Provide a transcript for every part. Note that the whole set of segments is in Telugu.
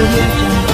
audio jungle.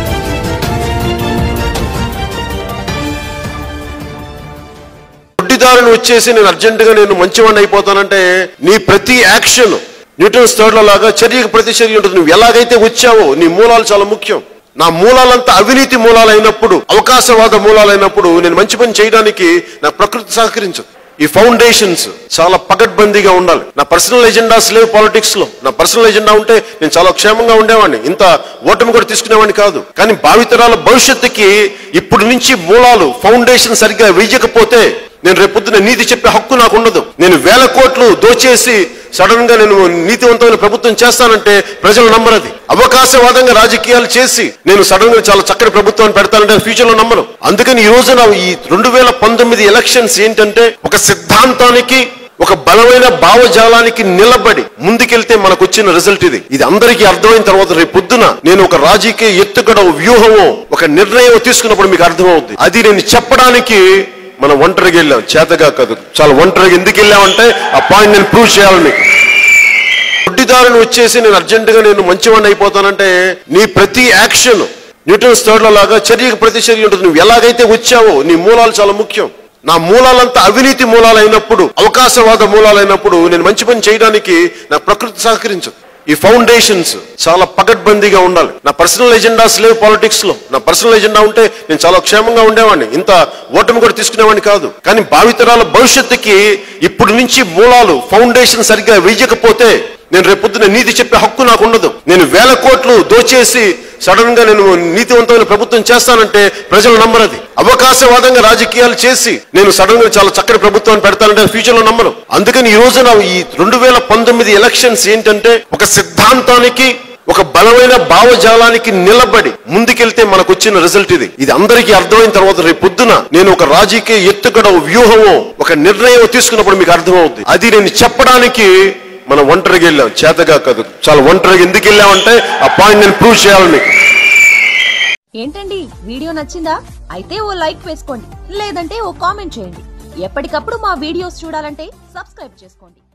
గుడ్డిదారుని వచ్చేసి నేను అర్జెంటుగా నేను మంచివాడిని అయిపోతానంటే నీ ప్రతి యాక్షన్ న్యూటన్స్ థర్డ్ లాగా చర్యకు ప్రతి చర్య ఉంటుంది నువ్వు ఎలాగైతే వచ్చావో నీ మూలాలు చాలా ముఖ్యం నా మూలాలంతా అవినీతి మూలాలు అయినప్పుడు అవకాశవాద మూలాలు అయినప్పుడు నేను మంచి పని చేయడానికి నా ప్రకృతి సహకరించదు ఈ ఫౌండేషన్స్ చాలా పగడ్బందీగా ఉండాలి నా పర్సనల్ ఎజెండాస్ లేవు పాలిటిక్స్ లో నా పర్సనల్ ఎజెండా ఉంటే నేను చాలా క్షేమంగా ఉండేవాడిని ఇంత ఓటమి కూడా తీసుకునేవాడిని కాదు కానీ భావితరాల భవిష్యత్తుకి ఇప్పుడు నుంచి మూలాలు ఫౌండేషన్ సరిగ్గా వేయకపోతే నేను రేపొద్దున నీతి చెప్పే హక్కు నాకు ఉండదు నేను వేల కోట్లు దోచేసి సడన్ గా నేను నీతివంతమైన ప్రభుత్వం చేస్తానంటే ప్రజలు నమ్మరది అవకాశవాదంగా రాజకీయాలు చేసి నేను సడన్ గా చాలా చక్కటి ప్రభుత్వాన్ని పెడతానంటే ఫ్యూచర్ లో నమ్మరు అందుకని ఈ రోజున ఈ రెండు వేల పంతొమ్మిది ఎలక్షన్స్ ఏంటంటే ఒక సిద్ధాంతానికి ఒక బలమైన భావజాలానికి నిలబడి ముందుకెళ్తే మనకు వచ్చిన రిజల్ట్ ఇది ఇది అందరికీ అర్థమైన తర్వాత రేపు పొద్దున నేను ఒక రాజకీయ ఎత్తుగడ వ్యూహమో ఒక నిర్ణయం తీసుకున్నప్పుడు మీకు అర్థమవుద్ది అది నేను చెప్పడానికి మనం ఒంటరిగా వెళ్ళాం చేతగా కాదు చాలా ఒంటరిగా ఎందుకు వెళ్ళామంటే ఆ పాయింట్ నేను ప్రూవ్ చేయాలి మీకు గుడ్డిదారుని వచ్చేసి నేను అర్జెంటుగా నేను మంచివాడిని అయిపోతానంటే నీ ప్రతి యాక్షన్ న్యూటన్స్ థర్డ్ లాగా చర్యకు ప్రతి చర్య ఉంటుంది నువ్వు ఎలాగైతే వచ్చావో నీ మూలాలు చాలా ముఖ్యం నా మూలాలంతా అవినీతి మూలాలు అయినప్పుడు అవకాశవాద మూలాలు అయినప్పుడు నేను మంచి పని చేయడానికి నా ప్రకృతి సహకరించదు ఈ ఫౌండేషన్స్ చాలా పగడ్బందీగా ఉండాలి నా పర్సనల్ ఎజెండాస్ లేవు పాలిటిక్స్ లో నా పర్సనల్ ఎజెండా ఉంటే నేను చాలా క్షేమంగా ఉండేవాడిని ఇంత ఓటమి కూడా తీసుకునేవాడిని కాదు కానీ భావితరాల భవిష్యత్తుకి ఇప్పుడు నుంచి మూలాలు ఫౌండేషన్ సరిగ్గా వేయకపోతే నేను రేపొద్దున నీతి చెప్పే హక్కు నాకు ఉండదు నేను వేల కోట్లు దోచేసి సడన్ గా నేను నీతివంతమైన ప్రభుత్వం చేస్తానంటే ప్రజలు నమ్మరది అవకాశవాదంగా రాజకీయాలు చేసి నేను సడన్ గా చాలా చక్కటి ప్రభుత్వాన్ని పెడతానంటే ఫ్యూచర్ లో నమ్మరు అందుకని ఈ రోజున ఈ రెండు వేల పంతొమ్మిది ఎలక్షన్స్ ఏంటంటే ఒక సిద్ధాంతానికి ఒక బలమైన భావజాలానికి నిలబడి ముందుకెళ్తే మనకు వచ్చిన రిజల్ట్ ఇది ఇది అందరికీ అర్థమైన తర్వాత రేపు పొద్దున నేను ఒక రాజకీయ ఎత్తుగడ వ్యూహమో ఒక నిర్ణయం తీసుకున్నప్పుడు మీకు అర్థమవుద్ది అది నేను చెప్పడానికి మనం ఒంటరిగా వెళ్ళాం చేతగా కాదు చాలా ఒంటరిగా ఎందుకు వెళ్ళామంటే ఆ పాయింట్ నేను ప్రూవ్ చేయాలి మీకు ఏంటండి వీడియో నచ్చిందా అయితే ఓ లైక్ వేసుకోండి లేదంటే ఓ కామెంట్ చేయండి ఎప్పటికప్పుడు మా వీడియోస్ చూడాలంటే సబ్స్క్రైబ్ చేసుకోండి